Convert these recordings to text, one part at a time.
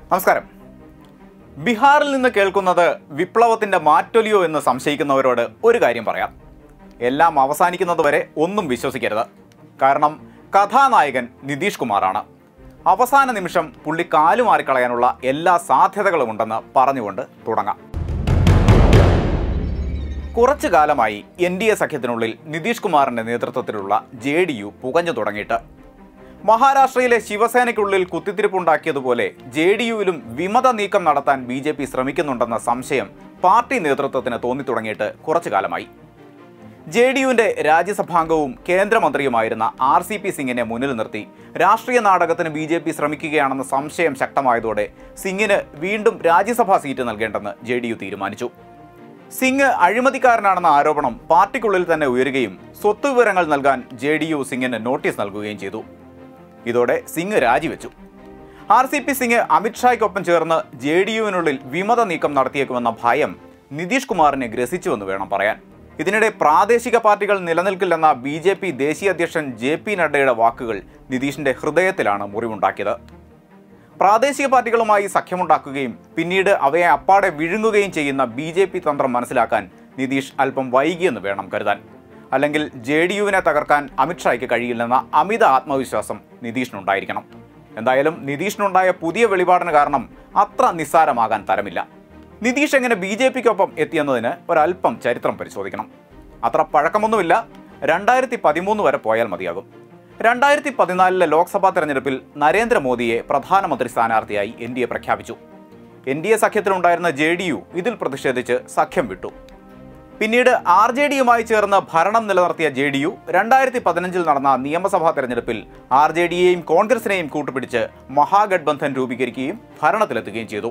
നമസ്കാരം ബീഹാറിൽ നിന്ന് കേൾക്കുന്നത് വിപ്ലവത്തിന്റെ മാറ്റൊലിയോ എന്ന് സംശയിക്കുന്നവരോട് ഒരു കാര്യം പറയാം എല്ലാം അവസാനിക്കുന്നത് വരെ ഒന്നും വിശ്വസിക്കരുത് കാരണം കഥാനായകൻ നിതീഷ് കുമാറാണ് അവസാന നിമിഷം പുള്ളി കാലുമാറിക്കളയാനുള്ള എല്ലാ സാധ്യതകളും ഉണ്ടെന്ന് പറഞ്ഞുകൊണ്ട് തുടങ്ങാം കുറച്ചു കാലമായി എൻ ഡി എ സഖ്യത്തിനുള്ളിൽ നിതീഷ് കുമാറിന്റെ നേതൃത്വത്തിലുള്ള ജെ ഡി യു പുകഞ്ഞു തുടങ്ങിയിട്ട് മഹാരാഷ്ട്രയിലെ ശിവസേനയ്ക്കുള്ളിൽ കുത്തിത്തിരിപ്പുണ്ടാക്കിയതുപോലെ ജെ ഡി യുവിലും വിമത നീക്കം നടത്താൻ ബി ജെ പി ശ്രമിക്കുന്നുണ്ടെന്ന സംശയം പാർട്ടി നേതൃത്വത്തിന് തോന്നിത്തുടങ്ങിയിട്ട് കുറച്ചു കാലമായി ജെ ഡി യുവിന്റെ രാജ്യസഭാംഗവും കേന്ദ്രമന്ത്രിയുമായിരുന്ന ആർ സി പി സിംഗിനെ മുന്നിൽ നിർത്തി രാഷ്ട്രീയ നാടകത്തിന് ബി ജെ പി ശ്രമിക്കുകയാണെന്ന സംശയം ശക്തമായതോടെ സിംഗിന് വീണ്ടും രാജ്യസഭാ സീറ്റ് നൽകേണ്ടെന്ന് ജെ ഡി യു തീരുമാനിച്ചു സിംഗ് അഴിമതിക്കാരനാണെന്ന ആരോപണം പാർട്ടിക്കുള്ളിൽ തന്നെ ഉയരുകയും സ്വത്ത് വിവരങ്ങൾ നൽകാൻ ജെ ഡി യു സിംഗിന് നോട്ടീസ് നൽകുകയും ചെയ്തു ഇതോടെ സിംഗ് രാജിവെച്ചു ആർ സി പി സിംഗ് അമിത്ഷായ്ക്കൊപ്പം ചേർന്ന് ജെ ഡി യുവിനുള്ളിൽ വിമത നീക്കം നടത്തിയേക്കുമെന്ന ഭയം നിതീഷ് കുമാറിനെ ഗ്രസിച്ചുവെന്ന് വേണം പറയാൻ ഇതിനിടെ പ്രാദേശിക പാർട്ടികൾ നിലനിൽക്കില്ലെന്ന ബി ജെ പി ദേശീയ അധ്യക്ഷൻ ജെ പി നഡ്ഡയുടെ വാക്കുകൾ നിതീഷിന്റെ ഹൃദയത്തിലാണ് മുറിവുണ്ടാക്കിയത് പ്രാദേശിക പാർട്ടികളുമായി സഖ്യമുണ്ടാക്കുകയും പിന്നീട് അവയെ അപ്പാടെ വിഴുങ്ങുകയും ചെയ്യുന്ന ബി ജെ പി തന്ത്രം മനസ്സിലാക്കാൻ നിതീഷ് അല്പം വൈകിയെന്ന് വേണം കരുതാൻ അല്ലെങ്കിൽ ജെ ഡി യുവിനെ തകർക്കാൻ അമിത്ഷായ്ക്ക് കഴിയില്ലെന്ന അമിത ആത്മവിശ്വാസം നിതീഷിനുണ്ടായിരിക്കണം എന്തായാലും നിതീഷിനുണ്ടായ പുതിയ വെളിപാടിന് കാരണം അത്ര നിസ്സാരമാകാൻ തരമില്ല നിതീഷ് എങ്ങനെ ബി ജെ പിക്കൊപ്പം എത്തിയെന്നതിന് ഒരല്പം ചരിത്രം പരിശോധിക്കണം അത്ര പഴക്കമൊന്നുമില്ല രണ്ടായിരത്തി പതിമൂന്ന് വരെ പോയാൽ മതിയാകും രണ്ടായിരത്തി പതിനാലിലെ ലോക്സഭാ തെരഞ്ഞെടുപ്പിൽ നരേന്ദ്രമോദിയെ പ്രധാനമന്ത്രി സ്ഥാനാർത്ഥിയായി എൻ ഡി എ പ്രഖ്യാപിച്ചു എൻ ഡി എ സഖ്യത്തിലുണ്ടായിരുന്ന ജെ ഡി യു ഇതിൽ പ്രതിഷേധിച്ച് സഖ്യം വിട്ടു പിന്നീട് ആർ ജെ ഡിയുമായി ചേർന്ന് ഭരണം നിലനിർത്തിയ ജെ ഡി യു രണ്ടായിരത്തി പതിനഞ്ചിൽ നടന്ന നിയമസഭാ തെരഞ്ഞെടുപ്പിൽ ആർ ജെ ഡിയെയും കോൺഗ്രസിനെയും കൂട്ടുപിടിച്ച് മഹാഗഡ്ബന്ധൻ രൂപീകരിക്കുകയും ഭരണത്തിലെത്തുകയും ചെയ്തു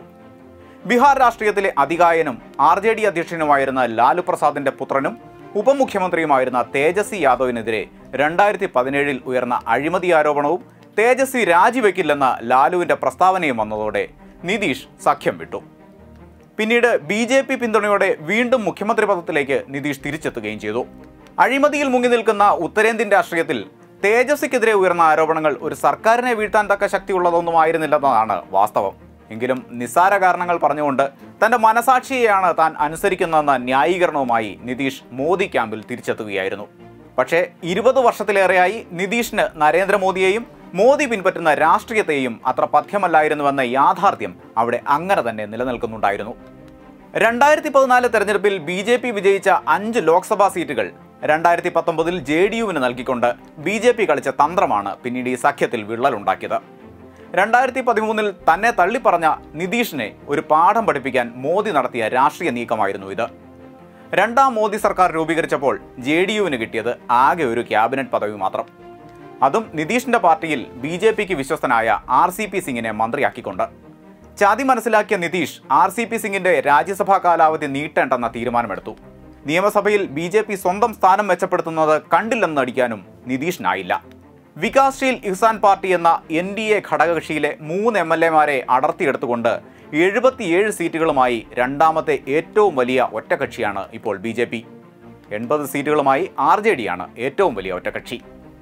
ബീഹാർ രാഷ്ട്രീയത്തിലെ അതികായനും ആർ ജെ ഡി അധ്യക്ഷനുമായിരുന്ന ലാലു പ്രസാദിന്റെ പുത്രനും ഉപമുഖ്യമന്ത്രിയുമായിരുന്ന തേജസ്വി യാദവിനെതിരെ രണ്ടായിരത്തി പതിനേഴിൽ ഉയർന്ന അഴിമതി ആരോപണവും തേജസ്വി രാജിവെക്കില്ലെന്ന ലാലുവിന്റെ പ്രസ്താവനയും വന്നതോടെ നിതീഷ് സഖ്യം വിട്ടു പിന്നീട് ബി ജെ പി പിന്തുണയോടെ വീണ്ടും മുഖ്യമന്ത്രി പദത്തിലേക്ക് നിതീഷ് തിരിച്ചെത്തുകയും ചെയ്തു അഴിമതിയിൽ മുങ്ങി നിൽക്കുന്ന ഉത്തരേന്ത്യൻ രാഷ്ട്രീയത്തിൽ തേജസ്വിക്കെതിരെ ഉയർന്ന ആരോപണങ്ങൾ ഒരു സർക്കാരിനെ വീഴ്ത്താൻ തക്ക ശക്തിയുള്ളതൊന്നും ആയിരുന്നില്ലെന്നതാണ് വാസ്തവം എങ്കിലും നിസ്സാര കാരണങ്ങൾ പറഞ്ഞുകൊണ്ട് തന്റെ മനസാക്ഷിയെയാണ് താൻ അനുസരിക്കുന്നതെന്ന ന്യായീകരണവുമായി നിതീഷ് മോദി ക്യാമ്പിൽ തിരിച്ചെത്തുകയായിരുന്നു പക്ഷേ ഇരുപത് വർഷത്തിലേറെയായി നിതീഷിന് നരേന്ദ്രമോദിയെയും മോദി പിൻപറ്റുന്ന രാഷ്ട്രീയത്തെയും അത്ര പഥ്യമല്ലായിരുന്നുവെന്ന യാഥാർത്ഥ്യം അവിടെ അങ്ങനെ തന്നെ നിലനിൽക്കുന്നുണ്ടായിരുന്നു രണ്ടായിരത്തി പതിനാല് തെരഞ്ഞെടുപ്പിൽ ബി ജെ പി വിജയിച്ച അഞ്ച് ലോക്സഭാ സീറ്റുകൾ രണ്ടായിരത്തി പത്തൊമ്പതിൽ ജെ ഡി യുവിന് നൽകിക്കൊണ്ട് ബി ജെ പി കളിച്ച തന്ത്രമാണ് പിന്നീട് ഈ സഖ്യത്തിൽ വിള്ളലുണ്ടാക്കിയത് രണ്ടായിരത്തി പതിമൂന്നിൽ തന്നെ തള്ളിപ്പറഞ്ഞ നിതീഷിനെ ഒരു പാഠം പഠിപ്പിക്കാൻ മോദി നടത്തിയ രാഷ്ട്രീയ നീക്കമായിരുന്നു ഇത് രണ്ടാം മോദി സർക്കാർ രൂപീകരിച്ചപ്പോൾ ജെ ഡി യുവിന് കിട്ടിയത് ആകെ ഒരു ക്യാബിനറ്റ് പദവി മാത്രം അതും നിതീഷിന്റെ പാർട്ടിയിൽ ബി ജെ പിക്ക് വിശ്വസ്തനായ ആർ സി പി സിംഗിനെ മന്ത്രിയാക്കിക്കൊണ്ട് ചതി മനസ്സിലാക്കിയ നിതീഷ് ആർ സി പി സിംഗിന്റെ രാജ്യസഭാ കാലാവധി നീട്ടേണ്ടെന്ന തീരുമാനമെടുത്തു നിയമസഭയിൽ ബി ജെ പി സ്വന്തം സ്ഥാനം മെച്ചപ്പെടുത്തുന്നത് കണ്ടില്ലെന്ന് നടിക്കാനും നിതീഷിനായില്ല വികാസ്ശീൽ ഇഹ്സാൻ പാർട്ടി എന്ന എൻ ഡി എ ഘടകകക്ഷിയിലെ മൂന്ന് എം എൽ എമാരെ അടർത്തിയെടുത്തുകൊണ്ട് എഴുപത്തിയേഴ് സീറ്റുകളുമായി രണ്ടാമത്തെ ഏറ്റവും വലിയ ഒറ്റകക്ഷിയാണ് ഇപ്പോൾ ബി ജെ പി എൺപത് സീറ്റുകളുമായി ആർ ജെ ഡിയാണ് ഏറ്റവും വലിയ ഒറ്റകക്ഷി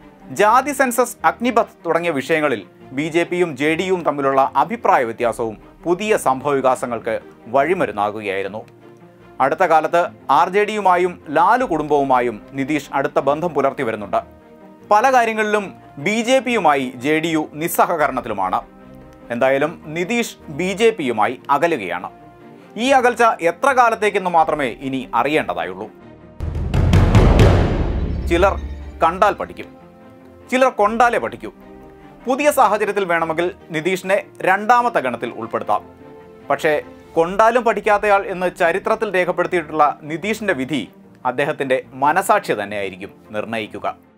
ജാതി സെൻസസ് അഗ്നിപഥ് തുടങ്ങിയ വിഷയങ്ങളിൽ ബി ജെ പിയും ജെ ഡി യുവും തമ്മിലുള്ള അഭിപ്രായ വ്യത്യാസവും പുതിയ സംഭവവികാസങ്ങൾക്ക് വഴിമരുന്നാകുകയായിരുന്നു അടുത്ത കാലത്ത് ആർ ജെ ഡിയുമായും ലാലു കുടുംബവുമായും നിതീഷ് അടുത്ത ബന്ധം പുലർത്തി വരുന്നുണ്ട് പല കാര്യങ്ങളിലും ബി ജെ പിയുമായി ജെ ഡി യു നിസ്സഹകരണത്തിലുമാണ് എന്തായാലും നിതീഷ് ബി ജെ പിയുമായി അകലുകയാണ് ഈ അകൽച്ച എത്ര കാലത്തേക്കെന്ന് മാത്രമേ ഇനി അറിയേണ്ടതായുള്ളൂ ചിലർ കണ്ടാൽ പഠിക്കും ചിലർ കൊണ്ടാലേ പഠിക്കൂ പുതിയ സാഹചര്യത്തിൽ വേണമെങ്കിൽ നിതീഷിനെ രണ്ടാമത്തെ ഗണത്തിൽ ഉൾപ്പെടുത്താം പക്ഷേ കൊണ്ടാലും പഠിക്കാത്തയാൾ എന്ന് ചരിത്രത്തിൽ രേഖപ്പെടുത്തിയിട്ടുള്ള നിതീഷിന്റെ വിധി അദ്ദേഹത്തിന്റെ മനസാക്ഷി തന്നെയായിരിക്കും നിർണയിക്കുക